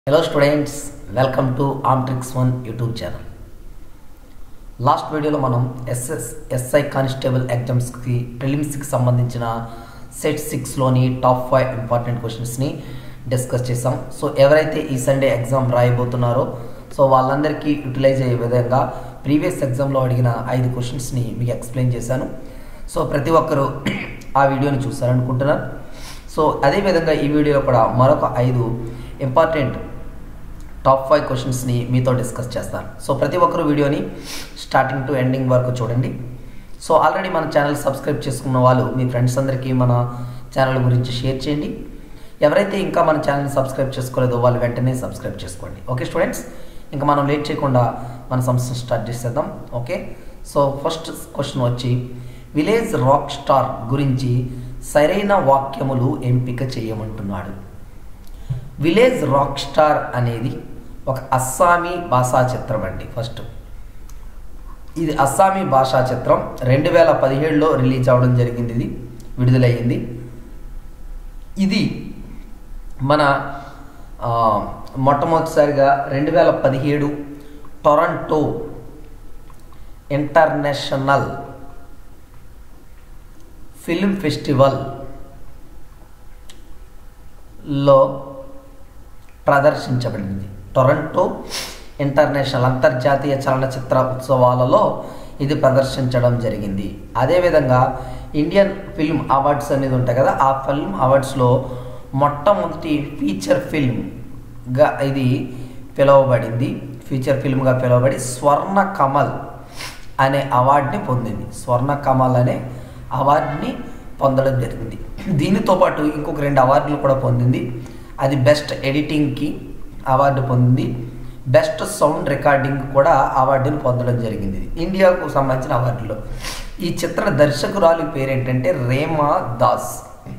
hello students welcome to ఆమ్ట్రిక్స్ one YouTube channel last వీడియోలో మనం ఎస్ఎస్ ఎస్ఐ కానిస్టేబుల్ ఎగ్జామ్స్కి ప్రిలిమ్స్కి సంబంధించిన సెట్ సిక్స్లోని టాప్ ఫైవ్ ఇంపార్టెంట్ క్వశ్చన్స్ని డిస్కస్ చేసాం సో ఎవరైతే ఈ సండే ఎగ్జామ్ రాయబోతున్నారో సో వాళ్ళందరికీ యూటిలైజ్ అయ్యే విధంగా ప్రీవియస్ ఎగ్జామ్లో అడిగిన ఐదు క్వశ్చన్స్ని మీకు ఎక్స్ప్లెయిన్ చేశాను సో ప్రతి ఒక్కరూ ఆ వీడియోని చూసారనుకుంటున్నాను సో అదేవిధంగా ఈ వీడియోలో కూడా మరొక ఐదు ఇంపార్టెంట్ టాప్ ఫైవ్ క్వశ్చన్స్ని మీతో డిస్కస్ చేస్తాను సో ప్రతి ఒక్కరు వీడియోని స్టార్టింగ్ టు ఎండింగ్ వరకు చూడండి సో ఆల్రెడీ మన ఛానల్ సబ్స్క్రైబ్ చేసుకున్న వాళ్ళు మీ ఫ్రెండ్స్ అందరికీ మన ఛానల్ గురించి షేర్ చేయండి ఎవరైతే ఇంకా మన ఛానల్ని సబ్స్క్రైబ్ చేసుకోలేదో వాళ్ళు వెంటనే సబ్స్క్రైబ్ చేసుకోండి ఓకే స్టూడెంట్స్ ఇంకా మనం లేట్ చేయకుండా మన సంస్థను స్టార్ట్ చేసేద్దాం ఓకే సో ఫస్ట్ క్వశ్చన్ వచ్చి విలేజ్ రాక్ స్టార్ గురించి సరైన వాక్యములు ఎంపిక చేయమంటున్నాడు విలేజ్ రాక్ స్టార్ అనేది ఒక అస్సామీ భాషా చిత్రం అండి ఫస్ట్ ఇది అస్సామీ భాషా చిత్రం రెండు వేల పదిహేడులో రిలీజ్ అవ్వడం జరిగింది ఇది విడుదలయ్యింది ఇది మన ఆ, మొట్టమొదటిసారిగా రెండు వేల పదిహేడు టొరంటో ఇంటర్నేషనల్ ఫిల్మ్ ఫెస్టివల్ లో ప్రదర్శించబడింది టొరంటో ఇంటర్నేషనల్ అంతర్జాతీయ చలనచిత్ర ఉత్సవాలలో ఇది ప్రదర్శించడం జరిగింది అదేవిధంగా ఇండియన్ ఫిల్మ్ అవార్డ్స్ అనేది ఉంటాయి కదా ఆ ఫిల్మ్ అవార్డ్స్లో మొట్టమొదటి ఫీచర్ ఫిల్మ్గా ఇది పిలువబడింది ఫీచర్ ఫిల్మ్గా పిలువబడి స్వర్ణ కమల్ అనే అవార్డుని పొందింది స్వర్ణ కమల్ అనే అవార్డుని పొందడం జరిగింది దీనితో పాటు ఇంకొక రెండు అవార్డులు కూడా పొందింది అది బెస్ట్ ఎడిటింగ్కి అవార్డు పొందింది బెస్ట్ సౌండ్ రికార్డింగ్ కూడా అవార్డుని పొందడం జరిగింది ఇండియాకు సంబంధించిన అవార్డులో ఈ చిత్ర దర్శకురాలి పేరేంటంటే రేమా దాస్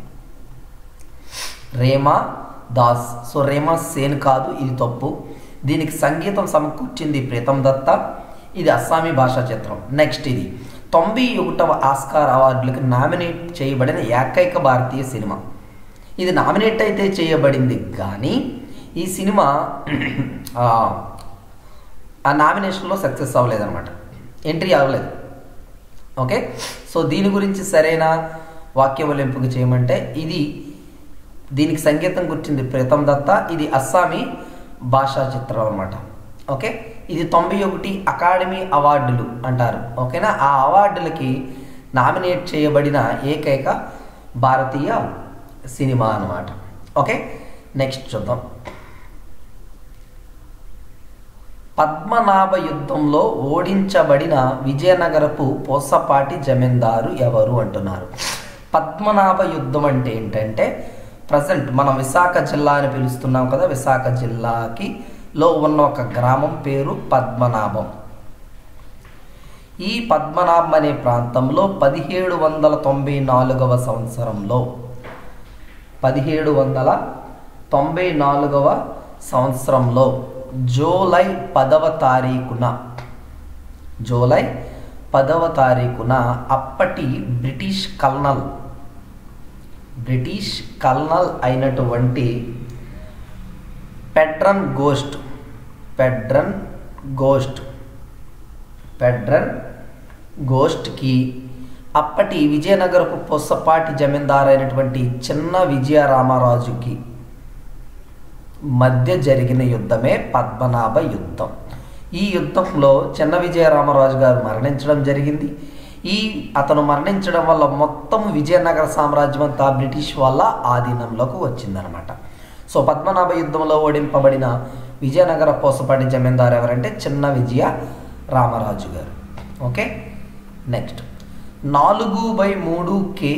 రేమా దాస్ సో రేమా సేన్ కాదు ఇది తప్పు దీనికి సంగీతం సమకూర్చింది ప్రీతం దత్త ఇది అస్సామీ భాషా చిత్రం నెక్స్ట్ ఇది తొంభై ఒకటవ ఆస్కార్ అవార్డులకు నామినేట్ చేయబడిన ఏకైక భారతీయ సినిమా ఇది నామినేట్ అయితే చేయబడింది కానీ ఈ సినిమా ఆ, ఆ నామినేషన్లో సక్సెస్ అవ్వలేదన్నమాట ఎంట్రీ అవ్వలేదు ఓకే సో దీని గురించి సరైన వాక్యములు ఎంపిక చేయమంటే ఇది దీనికి సంగీతం గుర్చింది ప్రీతం దత్త ఇది అస్సామీ భాషా చిత్రం అనమాట ఓకే ఇది తొంభై ఒకటి అకాడమీ అవార్డులు అంటారు ఓకేనా ఆ అవార్డులకి నామినేట్ చేయబడిన ఏకైక భారతీయ సినిమా అన్నమాట ఓకే నెక్స్ట్ చూద్దాం పద్మనాభ యుద్ధంలో ఓడించబడిన విజయనగరపు పోసపాటి జమీందారు ఎవరు అంటున్నారు పద్మనాభ యుద్ధం అంటే ఏంటంటే ప్రజెంట్ మనం విశాఖ జిల్లా అని పిలుస్తున్నాం కదా విశాఖ జిల్లాకి లో ఉన్న ఒక గ్రామం పేరు పద్మనాభం ఈ పద్మనాభం అనే ప్రాంతంలో పదిహేడు వందల తొంభై నాలుగవ సంవత్సరంలో పదిహేడు వందల తొంభై నాలుగవ సంవత్సరంలో జూలై పదవ తారీఖున జూలై పదవ తారీఖున అప్పటి బ్రిటిష్ కల్నల్ బ్రిటిష్ కల్నల్ అయినటువంటి పెడ్రన్ గోస్ట్ పెడ్రన్ గోస్ట్ పెడ్రన్ గోస్ట్కి అప్పటి విజయనగరపు పొస్సపాటి జమీందారు అయినటువంటి చిన్న విజయరామరాజుకి మధ్య జరిగిన యుద్ధమే పద్మనాభ యుద్ధం ఈ యుద్ధంలో చిన్న విజయరామరాజు గారు మరణించడం జరిగింది ఈ అతను మరణించడం వల్ల మొత్తం విజయనగర సామ్రాజ్యం అంతా బ్రిటిష్ వాళ్ళ ఆధీనంలోకి వచ్చిందనమాట సో పద్మనాభ యుద్ధంలో ఓడింపబడిన విజయనగర పోసపాటి జమీందారు ఎవరంటే చిన్న విజయ రామరాజు గారు ఓకే నెక్స్ట్ నాలుగు బై మూడు కే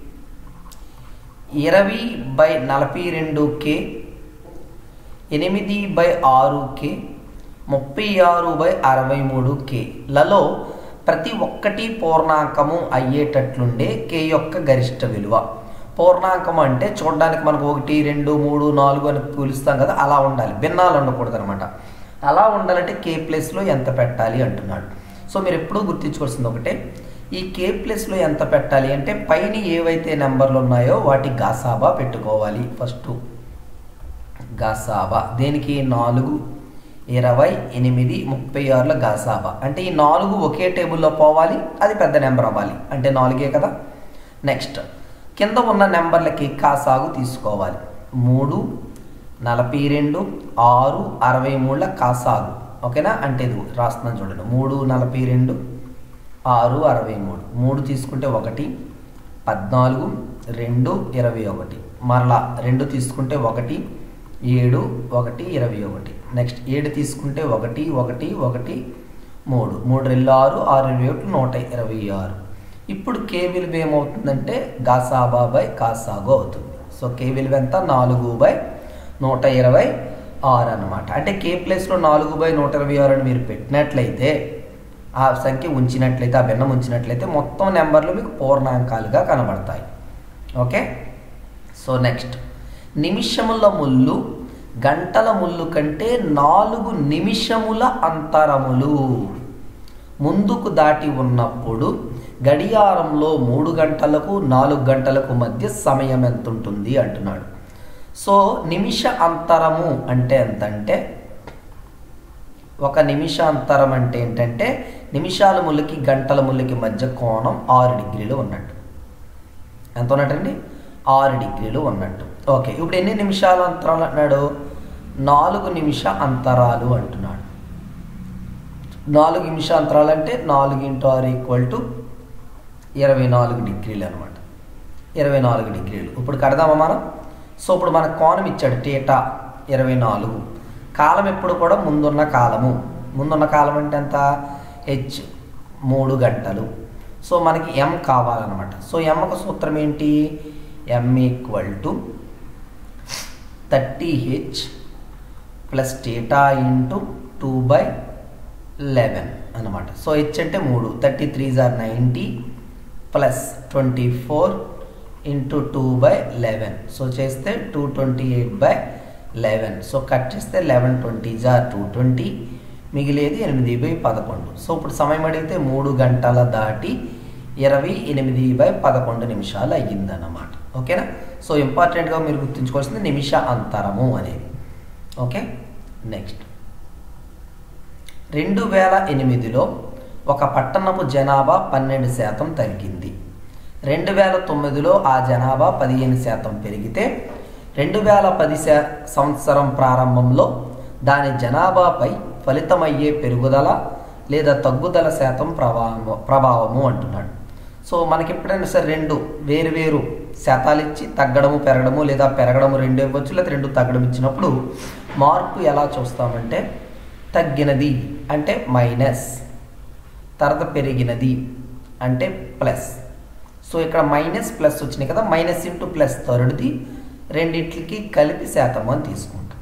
ఇరవై బై నలభై రెండు కే ఎనిమిది బై ఆరు కే ముప్పై ఆరు బై అరవై మూడు కే లలో ప్రతి ఒక్కటి పూర్ణాంకము అయ్యేటట్లుండే కే యొక్క గరిష్ట విలువ పూర్ణాంకం అంటే చూడడానికి మనకు ఒకటి రెండు మూడు నాలుగు అని పిలుస్తాం కదా అలా ఉండాలి భిన్నాలు ఉండకూడదు అనమాట అలా ఉండాలంటే కే ప్లేస్లో ఎంత పెట్టాలి అంటున్నాడు సో మీరు ఎప్పుడూ గుర్తించుకోవాల్సింది ఒకటే ఈ కే ప్లేస్లో ఎంత పెట్టాలి అంటే పైన ఏవైతే నెంబర్లు ఉన్నాయో వాటి గాసాబా పెట్టుకోవాలి ఫస్ట్ గసాబా దేనికి నాలుగు ఇరవై ఎనిమిది ముప్పై ఆరుల గసాబా అంటే ఈ నాలుగు ఒకే టేబుల్లో పోవాలి అది పెద్ద నెంబర్ అవ్వాలి అంటే నాలుగే కదా నెక్స్ట్ కింద ఉన్న నెంబర్లకి కాసాగు తీసుకోవాలి మూడు నలభై రెండు ఆరు అరవై మూడుల కాసాగు ఓకేనా అంటే ఇది రాస్తున్నాను చూడండి మూడు నలభై రెండు ఆరు అరవై మూడు మూడు తీసుకుంటే ఒకటి పద్నాలుగు రెండు ఇరవై ఒకటి మరలా రెండు తీసుకుంటే ఒకటి ఏడు ఒకటి ఇరవై ఒకటి నెక్స్ట్ ఏడు తీసుకుంటే ఒకటి ఒకటి ఒకటి మూడు మూడు రెండు ఆరు ఆరు ఇరవై ఒకటి నూట ఇరవై ఆరు ఇప్పుడు కే విలువ ఏమవుతుందంటే గాసాబా బై కాసాగో అవుతుంది సో కే విలువ ఎంత నాలుగు బై నూట ఇరవై ఆరు అనమాట అంటే కే ప్లేస్లో నాలుగు బై నూట ఇరవై ఆరు అని మీరు పెట్టినట్లయితే ఆ సంఖ్య ఉంచినట్లయితే ఆ భిన్నం ఉంచినట్లయితే మొత్తం నెంబర్లు మీకు పూర్ణాంకాలుగా కనబడతాయి ఓకే సో నెక్స్ట్ నిమిషముల ముళ్ళు గంటల ముళ్ళు కంటే నాలుగు నిమిషముల అంతరములు ముందుకు దాటి ఉన్నప్పుడు గడియారంలో మూడు గంటలకు నాలుగు గంటలకు మధ్య సమయం ఎంత ఉంటుంది అంటున్నాడు సో నిమిష అంతరము అంటే ఎంత అంటే ఒక నిమిష అంతరం అంటే ఏంటంటే నిమిషాల ముళ్ళకి గంటల ముళ్ళకి మధ్య కోణం ఆరు డిగ్రీలు ఉన్నట్టు ఎంత ఉన్నట్టండి ఆరు డిగ్రీలు ఉన్నట్టు ఓకే ఇప్పుడు ఎన్ని నిమిషాల అంతరాలు అంటున్నాడు నాలుగు నిమిష అంతరాలు అంటున్నాడు నాలుగు నిమిష అంతరాలు అంటే నాలుగు ఇంటూ ఆరు ఈక్వల్ టు ఇరవై నాలుగు డిగ్రీలు అనమాట ఇరవై నాలుగు డిగ్రీలు ఇప్పుడు కడదామా మనం సో ఇప్పుడు మన కోణం ఇచ్చాడు టేటా ఇరవై నాలుగు కాలం ఎప్పుడు కూడా ముందున్న కాలము ముందున్న కాలం అంటే ఎంత హెచ్ మూడు గంటలు సో మనకి ఎం కావాలన్నమాట సో ఎంకు సూత్రం ఏంటి M equal to thirty H plus theta into two by eleven అనమాట సో హెచ్ అంటే మూడు థర్టీ త్రీ జార్ ninety plus twenty four into two by eleven so చేస్తే two twenty eight by eleven so cut చేస్తే eleven twenty జార్ two twenty మిగిలేది ఎనిమిది by పదకొండు సో ఇప్పుడు సమయం అడిగితే మూడు గంటల దాటి ఇరవై ఎనిమిది బై పదకొండు నిమిషాలు అయ్యిందన్నమాట ఓకేనా సో ఇంపార్టెంట్గా మీరు గుర్తుంచుకోవాల్సింది నిమిష అంతరము అనేది ఓకే నెక్స్ట్ రెండు వేల ఎనిమిదిలో ఒక పట్టణపు జనాభా పన్నెండు శాతం తగ్గింది రెండు వేల తొమ్మిదిలో ఆ జనాభా పదిహేను శాతం పెరిగితే రెండు వేల పది శా సంవత్సరం ప్రారంభంలో దాని జనాభాపై ఫలితమయ్యే పెరుగుదల లేదా తగ్గుదల శాతం ప్రభావం ప్రభావము అంటున్నాడు సో మనకి ఎప్పుడైనా సరే రెండు వేరు వేరు శాతాలు ఇచ్చి తగ్గడము పెరగడము లేదా పెరగడము రెండు ఇవ్వచ్చు లేదా రెండు తగ్గడం ఇచ్చినప్పుడు మార్పు ఎలా చూస్తామంటే తగ్గినది అంటే మైనస్ తర్వాత పెరిగినది అంటే ప్లస్ సో ఇక్కడ మైనస్ ప్లస్ వచ్చినాయి కదా మైనస్ ఇంటూ ప్లస్ థర్డ్ది రెండింటికి కలిపి శాతం అని తీసుకుంటాం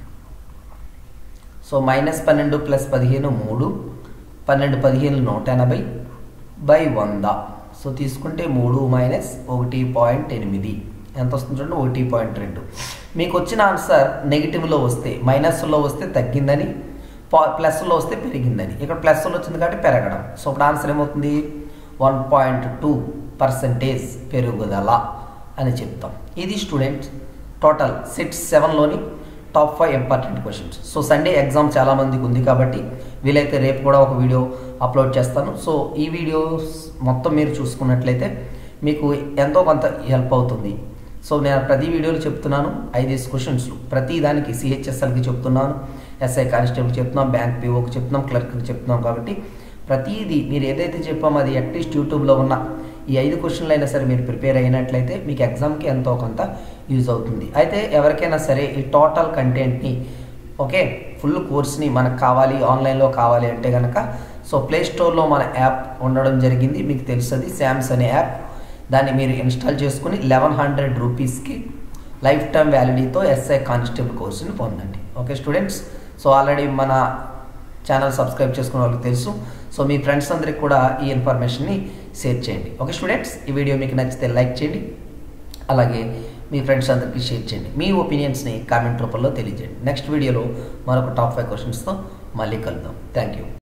సో మైనస్ పన్నెండు ప్లస్ పదిహేను మూడు పన్నెండు పదిహేను నూట ఎనభై బై వంద సో తీసుకుంటే మూడు మైనస్ ఒకటి పాయింట్ ఎనిమిది ఎంత వస్తుంది చూడండి ఒకటి పాయింట్ రెండు మీకు వచ్చిన ఆన్సర్ నెగిటివ్లో వస్తే మైనస్లో వస్తే తగ్గిందని ప్లస్లో వస్తే పెరిగిందని ఇక్కడ ప్లస్లో వచ్చింది కాబట్టి పెరగడం సో ఇప్పుడు ఆన్సర్ ఏమవుతుంది వన్ పాయింట్ టూ పర్సంటేజ్ పెరుగుదల అని చెప్తాం ఇది స్టూడెంట్ టోటల్ సిక్స్ సెవెన్లోని top five important questions so Sunday exam చాలామందికి ఉంది కాబట్టి వీలైతే రేపు కూడా ఒక వీడియో అప్లోడ్ చేస్తాను సో ఈ వీడియోస్ మొత్తం మీరు చూసుకున్నట్లయితే మీకు ఎంతో కొంత హెల్ప్ అవుతుంది సో నేను ప్రతి వీడియోలో చెప్తున్నాను ఐదేసి క్వశ్చన్స్ ప్రతి దానికి సిహెచ్ఎస్ఎల్కి చెప్తున్నాను ఎస్ఐ కానిస్టేబుల్ చెప్తున్నాం బ్యాంక్ పీఓకి చెప్తున్నాం క్లర్క్కి చెప్తున్నాం కాబట్టి ప్రతిదీ మీరు ఏదైతే చెప్పామో అది అట్లీస్ట్ యూట్యూబ్లో ఉన్న ఈ ఐదు క్వశ్చన్లు అయినా సరే మీరు ప్రిపేర్ అయినట్లయితే మీకు ఎగ్జామ్కి ఎంతో కొంత యూజ్ అవుతుంది అయితే ఎవరికైనా సరే ఈ టోటల్ కంటెంట్ని ఓకే ఫుల్ కోర్స్ని మనకు కావాలి ఆన్లైన్లో కావాలి అంటే కనుక సో ప్లే స్టోర్లో మన యాప్ ఉండడం జరిగింది మీకు తెలుస్తుంది శామ్స్ అనే యాప్ దాన్ని మీరు ఇన్స్టాల్ చేసుకుని లెవెన్ హండ్రెడ్ రూపీస్కి లైఫ్ టైం వ్యాలిడీతో ఎస్ఐ కానిస్టేబుల్ కోర్సుని పొందండి ఓకే స్టూడెంట్స్ సో ఆల్రెడీ మన ఛానల్ సబ్స్క్రైబ్ చేసుకున్న వాళ్ళకి తెలుసు సో మీ ఫ్రెండ్స్ అందరికి కూడా ఈ ఇన్ఫర్మేషన్ని షేర్ చేయండి ఓకే స్టూడెంట్స్ ఈ వీడియో మీకు నచ్చితే లైక్ చేయండి అలాగే మీ ఫ్రెండ్స్ అందరికీ షేర్ చేయండి మీ ఒపీనియన్స్ని కామెంట్ రూపంలో తెలియజేయండి నెక్స్ట్ వీడియోలో మరొక టాప్ ఫైవ్ క్వశ్చన్స్తో మళ్ళీ కలుద్దాం థ్యాంక్ యూ